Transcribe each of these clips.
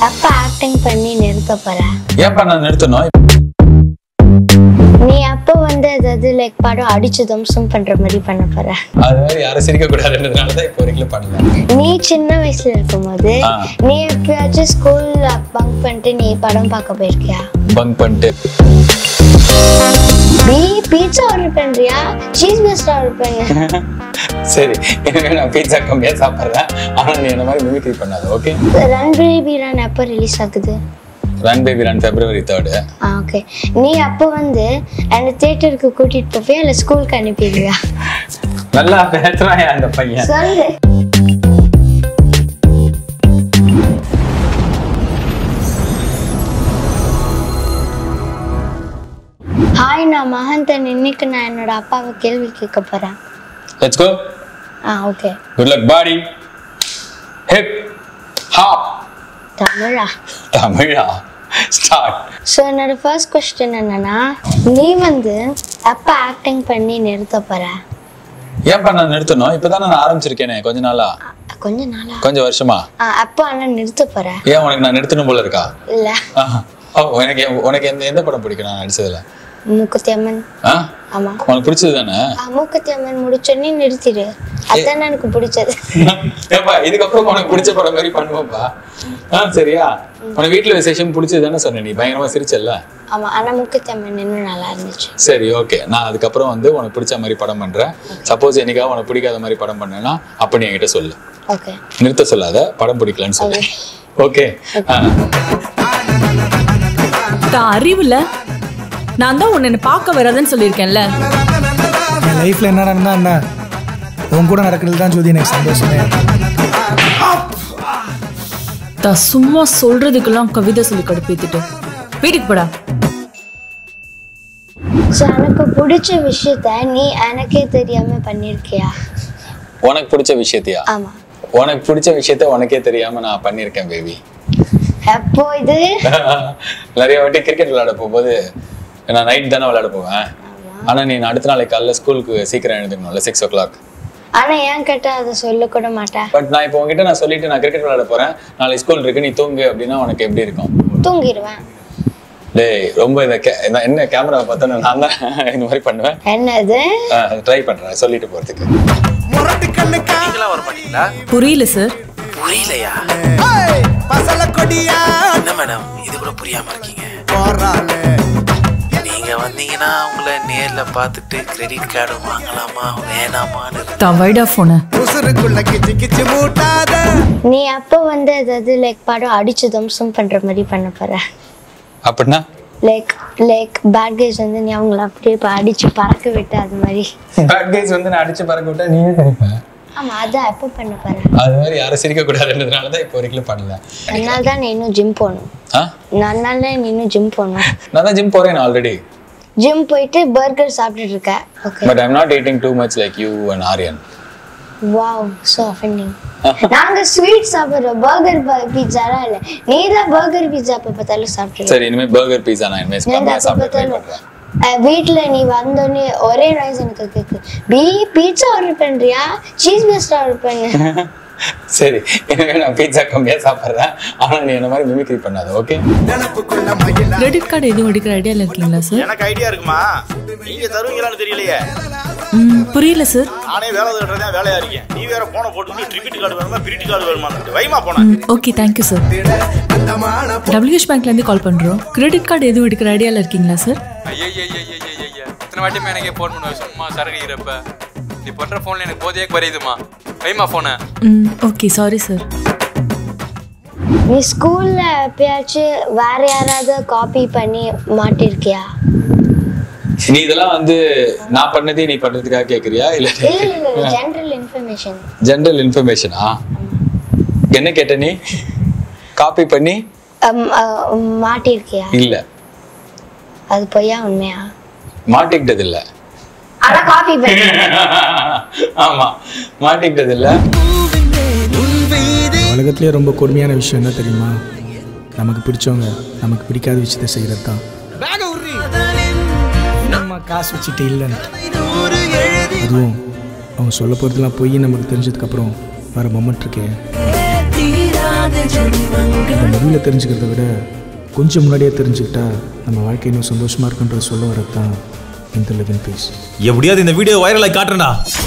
அப்ப ஆக்டிங் பண்ணி நிறுத்த போற ஏன்பா நான் நிறுத்தணும் நீ அப்ப வந்து ஏதாவது லைக் படம் அடிச்சு தம்சம் பண்ற மாதிரி பண்ண போற அது மாதிரி யாரும் சிரிக்க கூடாதுன்றதுனால தான் இப்போ வரைக்கும் பண்ணல நீ சின்ன வயசுல இருக்கும்போது ஆ. நீ எப்பயாச்சும் ஸ்கூல்ல பங்க் பண்ணிட்டு நீ படம் பார்க்க போயிருக்கியா பங்க் பண்ணிட்டு நீ பீட்சா ஆர்டர் பண்றியா சீஸ் பஸ்ட் ஆர்டர் பண்ணு சரி இனிமே நான் பீட்சா கம்மியா சாப்பிட்றேன் ஆனா நீ என்ன மாதிரி மிமிக்ரி பண்ணாத ஓகே ரன் பேபி ரன் எப்போ ரிலீஸ் ஆகுது run baby run February third ஆ ஓகே நீ அப்போ வந்து அந்த தியேட்டருக்கு கூட்டிட்டு போவியா இல்லை ஸ்கூலுக்கு அனுப்பிடுவியா நல்லா பேசுறான் அந்த பையன் சொல்லு ஹாய் நான் மகந்தன் இன்னைக்கு நான் என்னோட அப்பாவை கேள்வி கேட்க போறேன் லெட்ஸ் கோ ஆ ஓகே குட் லக் பாடி Hip Hop Tamizha Tamizha start so என்னோட ஃபர்ஸ்ட் கொஸ்டின் என்னன்னா நீ வந்து எப்போ ஆக்டிங் பண்ணி நிறுத்த போற ஏன்பா நான் நிறுத்தணும் இப்பதான் நான் ஆரம்பிச்சிருக்கேனே கொஞ்ச நாளா கொஞ்ச நாளா கொஞ்சம் வருஷமா ஆ அப்போ ஆனால் நிறுத்த போற ஏன் உனக்கு நான் நிறுத்தணும் போல இருக்கா இல்லை ஆஹா. ஓ உனக்கு உனக்கு எந்த எந்த படம் பிடிக்கும் நான் நடிச்சதுல மூக்குத்தி அம்மன் ஆ ஆமா உனக்கு பிடிச்சது தானே ஆ, மூக்குத்தி அம்மன் முடிச்சோடனே நிறுத்திடு அதான் எனக்கு பிடிச்சது ஏப்பா இதுக்கப்புறம் உனக்கு பிடிச்ச படம் மாதிரி பண்ணுவோம்ப்பா ஆ சரியா உனக்கு வீட்டுல விசேஷம் பிடிச்சது தானே சொன்ன நீ பயங்கரமா சிரிச்சல்ல ஆமா ஆனா மூக்குத்தி அம்மன் இன்னும் நல்லா இருந்துச்சு சரி ஓகே நான் அதுக்கப்புறம் வந்து உனக்கு பிடிச்ச மாதிரி படம் பண்றேன் சப்போஸ் என்னைக்காவது உனக்கு பிடிக்காத மாதிரி படம் பண்ணேன்னா அப்ப நீ என்கிட்ட சொல்லு ஓகே நிறுத்த சொல்லாத படம் பிடிக்கலன்னு சொல்லு ஓகே தான் அறிவுல நான் தான் உன்னை பார்க்க வராதுன்னு சொல்லியிருக்கேன்ல என் லைஃப்ல என்ன நடந்தா என்ன உன் கூட நடக்கிறது தான் ஜோதி எனக்கு சந்தோஷமே தான் சும்மா சொல்றதுக்கெல்லாம் கவிதை சொல்லி கடுப்பேத்திட்டு வீட்டுக்கு போடா ஸோ எனக்கு பிடிச்ச விஷயத்த நீ எனக்கே தெரியாம பண்ணிருக்கியா உனக்கு பிடிச்ச விஷயத்தையா ஆமா உனக்கு பிடிச்ச விஷயத்த உனக்கே தெரியாம நான் பண்ணியிருக்கேன் பேபி எப்போ இது நிறைய வாட்டி கிரிக்கெட் விளையாட போகும்போது நான் நைட் தானே விளையாட போவேன் ஆனா நீ அடுத்த நாளைக்கு காலைல ஸ்கூலுக்கு சீக்கிரம் எழுந்துக்கணும்ல சிக்ஸ் ஓ கிளாக் ஆனா ஏன் கேட்டா அதை சொல்ல கூட மாட்டேன் பட் நான் இப்போ உங்ககிட்ட நான் சொல்லிட்டு நான் கிரிக்கெட் விளையாட போறேன் நாளைக்கு ஸ்கூல் இருக்கு நீ தூங்கு அப்படின்னா உனக்கு எப்படி இருக்கும் தூங்கிடுவேன் டேய் ரொம்ப இந்த கே- நான் என்ன கேமரா பார்த்தா நான் தான் இந்த மாதிரி பண்ணுவேன் என்னது ட்ரை பண்றேன் சொல்லிட்டு போறதுக்கு நீங்களாம் வர மாட்டீங்களா புரியல சார் புரியலையா பசல கொடியா என்ன மேடம் இது கூட புரியாம இருக்கீங்க போறாளே நீங்க வந்தீங்கன்னா உங்களை நேர்ல பார்த்துட்டு கிரெடிட் கார்டு வாங்கலாமா வேணாமான்னு இருக்கு. தான் வைடா போன உசுருக்குள்ள கிச்சு கிச்சு மூட்டாத நீ அப்போ வந்து ஏதாவது லைக் படம் அடிச்சு தம்சம் பண்ற மாதிரி பண்ண போற அப்படின்னா லைக் லைக் பேட் கைஸ் வந்து நீ அவங்கள அப்படியே இப்ப அடிச்சு பறக்க விட்டு அது மாதிரி பேட் கைஸ் வந்து நான் அடிச்சு பறக்க விட்டா நீயே சிரிப்பேன் ஆமா அதான் எப்போ பண்ண போற அது மாதிரி யாரும் சிரிக்க கூடாதுன்றதுனால தான் இப்போ வரைக்கும் பண்ணல அதனால தான் நீ இன்னும் ஜிம் போகணும் ஆ அதனால தான் நீ இன்னும் ஜிம் போகணும் நான் தான் ஜிம் போறேன் ஆல்ரெடி ஜிம் போயிட்டு பர்கர் சாப்பிட்டுட்டு இருக்க okay but I'm not eating too much like you and Aryan wow so offending நாங்க ஸ்வீட் சாப்பிடுறோம் பர்கர் பீட்சாலாம் இல்ல நீ தான் பர்கர் பீட்சா எப்ப பார்த்தாலும் சாப்பிட்டுருக்க சரி இனிமே பர்கர் பீஸா நான் இனிமே நீ கம்மியா எப்ப சாப்பிட ட்ரை பார்த்தாலும் பண்றேன் அஹ், வீட்ல நீ வந்தோடனே ஒரே ரைஸ் எனக்கு கேக்கு பீ பீட்சா ஆர்டர் பண்றியா சீஸ் பஸ்ட் ஆர்டர் பண்ணு சரி இனிமே நான் பீட்சா கம்மியா சாப்பிடுறேன் ஆனா நீ என்ன மாதிரி மிமிக்ரி பண்ணாத ஓகே நினப்புக்குள்ள மகிழ கிரெடிட் கார்டு எதுவும் எடுக்கிற ஐடியால இருக்கீங்களா சார் எனக்கு ஐடியா இருக்குமா நீங்க தருவீங்களான்னு தெரியலையே ம் புரியல சார் நானே வேலை தேடுறதா வேலையா இருக்கேன் நீ வேற போன போட்டு டிபிட் கார்டு வேணுமா பிரிட் கார்டு வேணுமான்னு வைமா போன ம் ஓகே தேங்க்யூ சார் அந்தமான டபிள்யூஎஸ் பேங்க்லேருந்து கால் பண்ணுறோம் கிரெடிட் கார்டு எதுவும் எடுக்கிற ஐடியால இருக்கீங்களா சார் ஐயய்யய்யய்யய்யய்ய இத்தனை வாட்டி எனக்கே ஃபோன் பண்ணுவேன் சும்மா சரக்கு இருப்ப நீ பண்ற ஃபோன்ல எனக்கு போதையே குறையுதுமா வைமா ஃபோனை ம் ஓகே சாரி சார் நீ ஸ்கூல்ல எப்பயாச்சும் வேற யாராவது காப்பி பண்ணி மாட்டிருக்கியா நீ இதெல்லாம் வந்து நான் பண்ணதே நீ பண்றதுக்காக கேக்குறியா இல்ல இல்ல இல்ல இல்ல ஜெனரல் இன்ஃபர்மேஷன் ஜெனரல் இன்ஃபர்மேஷனா என்ன கேட்ட நீ காப்பி பண்ணி மாட்டிருக்கியா இல்ல அது பொய்யா உண்மையா மாட்டிக்கிட்டது இல்ல ஆனா காப்பி பண்ணி ஆமா மாட்டிக்கிட்டது இல்ல உலகத்திலே ரொம்ப கொடுமையான விஷயம் என்ன தெரியுமா நமக்கு பிடிச்சவங்க நமக்கு பிடிக்காத விஷயத்த செய்கிறது தான் நம்ம காசு வச்சுட்டு இல்லைன்னு அதுவும் அவங்க சொல்ல போகிறதுலாம் பொய் நமக்கு தெரிஞ்சதுக்கப்புறம் வர மொமெண்ட் இருக்கே வெளியில் தெரிஞ்சுக்கிறத விட கொஞ்சம் முன்னாடியே தெரிஞ்சுக்கிட்டா நம்ம வாழ்க்கை இன்னும் சந்தோஷமாக இருக்குன்றத சொல்ல வரது தான் இந்த லிவிங் பீஸ் எப்படியாவது இந்த வீடியோ வைரலாகி காட்டுறேன்டா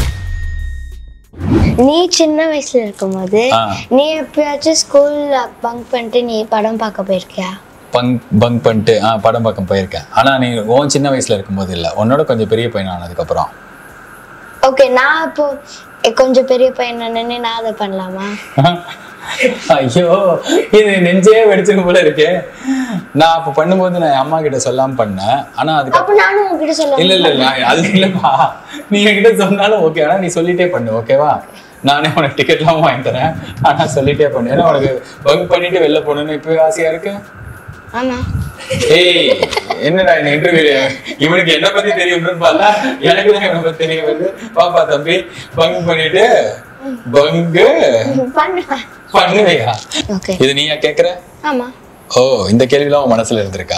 நீ சின்ன வயசுல இருக்கும்போது ஆ. நீ எப்பயாச்சும் ஸ்கூல்ல பங்க் பண்ணிட்டு நீ படம் பார்க்க போயிருக்கியா பங்க் பங்க் பண்ணிட்டு ஆ படம் பார்க்க போயிருக்கேன் ஆனா நீ உன் சின்ன வயசுல இருக்கும்போது இல்ல உன்னோட கொஞ்சம் பெரிய பையன் ஆனதுக்கப்புறம் ஓகே நான் இப்போ கொஞ்சம் பெரிய பையன் நின்று நான் அதை பண்ணலாமா ஐயோ இது நெஞ்சே வெடிச்சிடும் போல இருக்கே நான் அப்ப பண்ணும்போது நான் என் அம்மா கிட்ட சொல்லாம பண்ணேன் ஆனா அதுக்கு அப்ப நானும் உங்ககிட்ட சொல்ல இல்ல இல்ல இல்ல அது இல்லப்பா நீ என்கிட்ட சொன்னாலும் ஓகே ஆனா நீ சொல்லிட்டே பண்ணு ஓகேவா நானே உனக்கு டிக்கெட்லாம் வாங்கி தரேன் ஆனா சொல்லிட்டே பண்ணு ஏன்னா உனக்கு ஒர்க் பண்ணிட்டு வெளில போகணும்னு இப்பவே ஆசையா இருக்கு ஆமா ஏய் என்னடா இந்த இன்டர்வியூ இவனுக்கு என்ன பத்தி தெரியும்னு பார்த்தா எனக்கு தான் இவனை பத்தி தெரிய வருது பாப்பா தம்பி பங்கு பண்ணிட்டு பங்கு பண்ணுவேன் பண்ணுவையா ஓகே இது நீயா கேக்குற ஆமா ஓ இந்த கேள்விலாம் உன் மனசுல இருந்திருக்கா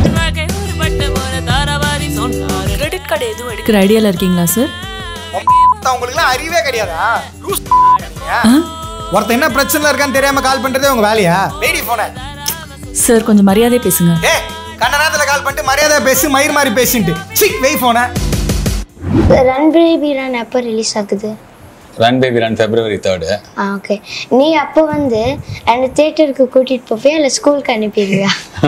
கிரெடிட் கார்டு எதுவும் எடுக்கிற ஐடியால இருக்கீங்களா சார் உங்களுக்குலாம் அறிவே கிடையாதா ஒருத்தன் என்ன பிரச்சனை இருக்கான்னு தெரியாம கால் பண்றதே உங்க வேலையா லேடி போன சார் கொஞ்சம் மரியாதை பேசுங்க ஏ கண்ட நேரத்துல கால் பண்ணிட்டு மரியாதை பேசி மயிர் மாதிரி பேசிட்டு சி வெய் போன ரன் பேபி ரன் எப்போ ரிலீஸ் ஆகுது run baby run February third ஆ ஓகே நீ அப்போ வந்து அந்த தேட்டருக்கு கூட்டிட்டு போவியா இல்லை ஸ்கூலுக்கு அனுப்பிடுவியா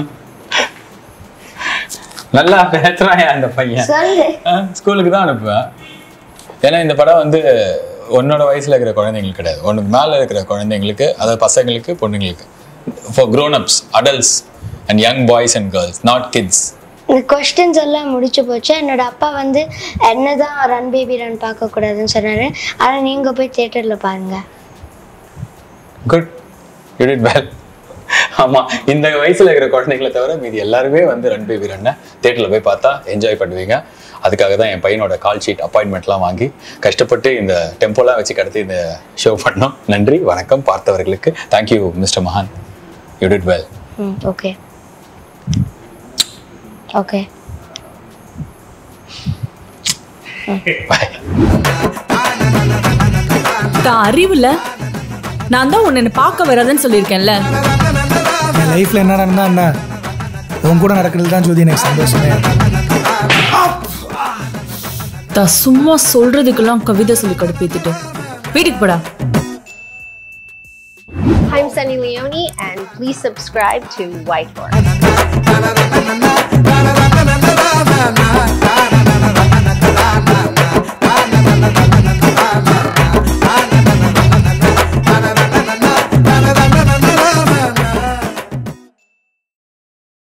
நல்லா பேசுறான் அந்த பையன் சொல்லு ஸ்கூலுக்கு தான் அனுப்புவேன் ஏன்னா இந்த படம் வந்து உன்னோட வயசுல இருக்கிற குழந்தைங்களுக்கு கிடையாது உனக்கு மேல இருக்கிற குழந்தைங்களுக்கு அதாவது பசங்களுக்கு பொண்ணுங்களுக்கு for grown ups adults and young boys and girls not kids இந்த கொஸ்டின்ஸ் எல்லாம் முடிச்சு போச்சு என்னோட அப்பா வந்து என்னதான் ரன் பேபி ரன் பார்க்க கூடாதுன்னு சொன்னாரு ஆனா நீங்க போய் தியேட்டர்ல பாருங்க குட் யூ டிட் வெல் ஆமா இந்த வயசுல இருக்கிற குழந்தைங்களை தவிர மீதி எல்லாருமே வந்து ரன் பேபி ரன்னை தேட்டரில் போய் பார்த்தா என்ஜாய் பண்ணுவீங்க அதுக்காக தான் என் பையனோட கால் ஷீட் அப்பாயின்மெண்ட்லாம் வாங்கி கஷ்டப்பட்டு இந்த டெம்போலாம் வச்சு கடத்தி இந்த ஷோ பண்ணோம் நன்றி வணக்கம் பார்த்தவர்களுக்கு தேங்க்யூ மிஸ்டர் மகான் யூ டிட் வெல் ம் ஓகே ஓகே பாய் தான் அறிவுல நான் தான் உன்னை பார்க்க வராதுன்னு சொல்லியிருக்கேன்ல என் லைஃப்பில் என்ன நடந்தா என்ன உன் கூட நடக்கிறது தான் ஜோதி எனக்கு சந்தோஷமே தான் சும்மா சொல்றதுக்கெல்லாம் கவிதை சொல்லி கடுப்பேத்திட்டு வீட்டுக்கு போடா I'm Sunny Leone, and please subscribe to White Horse. na na na na na na na na na na na na na na na